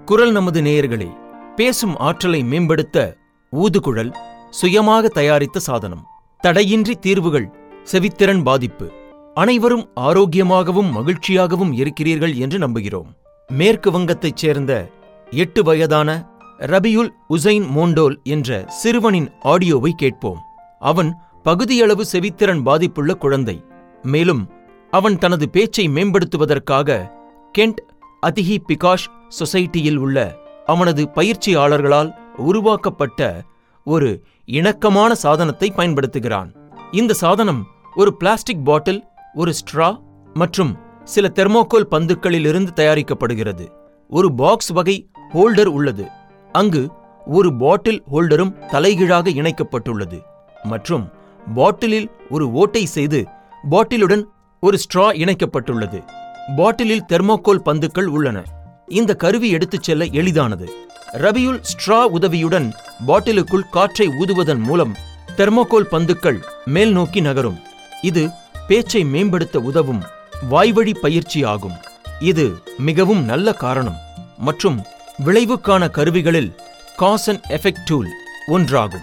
குரல் நமது நேயர்களே பேசும் ஆற்றலை மேம்படுத்த ஊதுகுழல் சுயமாக தயாரித்த சாதனம் தடையின்றி தீர்வுகள் செவித்திறன் பாதிப்பு அனைவரும் ஆரோக்கியமாகவும் மகிழ்ச்சியாகவும் இருக்கிறீர்கள் என்று நம்புகிறோம் மேற்கு வங்கத்தைச் சேர்ந்த எட்டு வயதான ரபியுல் உசைன் மோண்டோல் என்ற சிறுவனின் ஆடியோவை கேட்போம் அவன் பகுதியளவு செவித்திறன் பாதிப்புள்ள குழந்தை மேலும் அவன் தனது பேச்சை மேம்படுத்துவதற்காக கென்ட் அதிஹி பிகாஷ் சொசைட்டியில் உள்ள அவனது பயிற்சியாளர்களால் உருவாக்கப்பட்ட ஒரு இணக்கமான சாதனத்தை பயன்படுத்துகிறான் இந்த சாதனம் ஒரு பிளாஸ்டிக் பாட்டில் ஒரு ஸ்ட்ரா மற்றும் சில தெர்மோகோல் பந்துக்களிலிருந்து தயாரிக்கப்படுகிறது ஒரு பாக்ஸ் வகை ஹோல்டர் உள்ளது அங்கு ஒரு பாட்டில் ஹோல்டரும் தலைகீழாக இணைக்கப்பட்டுள்ளது மற்றும் பாட்டிலில் ஒரு ஓட்டை செய்து பாட்டிலுடன் ஒரு ஸ்ட்ரா இணைக்கப்பட்டுள்ளது பாட்டிலில் தெர்மோகோல் பந்துக்கள் உள்ளன இந்த கருவி எடுத்துச் செல்ல எளிதானது ரபியுல் ஸ்ட்ரா உதவியுடன் பாட்டிலுக்குள் காற்றை ஊதுவதன் மூலம் தெர்மோகோல் பந்துக்கள் மேல் நோக்கி நகரும் இது பேச்சை மேம்படுத்த உதவும் வாய்வழி பயிற்சி ஆகும் இது மிகவும் நல்ல காரணம் மற்றும் விளைவுக்கான கருவிகளில் காஸ் அண்ட் எஃபெக்ட் டூல் ஒன்றாகும்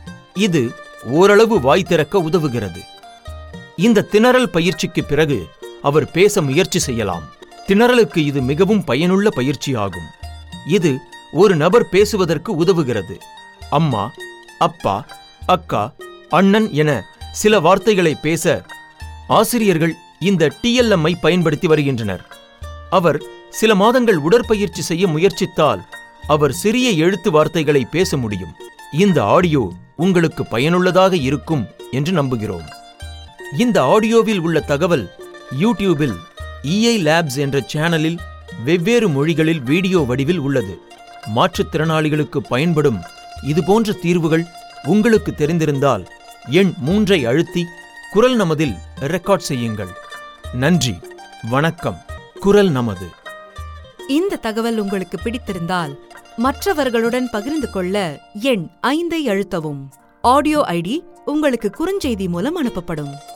இது ஓரளவு வாய் திறக்க உதவுகிறது இந்த திணறல் பயிற்சிக்கு பிறகு அவர் பேச முயற்சி செய்யலாம் திணறலுக்கு இது மிகவும் பயனுள்ள பயிற்சி ஆகும் இது ஒரு நபர் பேசுவதற்கு உதவுகிறது அம்மா அப்பா அக்கா அண்ணன் என சில வார்த்தைகளை பேச ஆசிரியர்கள் இந்த டிஎல்எம் ஐ பயன்படுத்தி வருகின்றனர் அவர் சில மாதங்கள் உடற்பயிற்சி செய்ய முயற்சித்தால் அவர் சிறிய எழுத்து வார்த்தைகளை பேச முடியும் இந்த ஆடியோ உங்களுக்கு பயனுள்ளதாக இருக்கும் என்று நம்புகிறோம் இந்த ஆடியோவில் உள்ள தகவல் யூடியூபில் இஐ லேப்ஸ் என்ற சேனலில் வெவ்வேறு மொழிகளில் வீடியோ வடிவில் உள்ளது மாற்றுத்திறனாளிகளுக்கு பயன்படும் இதுபோன்ற தீர்வுகள் உங்களுக்கு தெரிந்திருந்தால் எண் மூன்றை அழுத்தி குரல் நமதில் ரெக்கார்ட் செய்யுங்கள் நன்றி வணக்கம் குரல் நமது இந்த தகவல் உங்களுக்கு பிடித்திருந்தால் மற்றவர்களுடன் பகிர்ந்து கொள்ள எண் ஐந்தை அழுத்தவும் ஆடியோ ஐடி உங்களுக்கு குறுஞ்செய்தி மூலம் அனுப்பப்படும்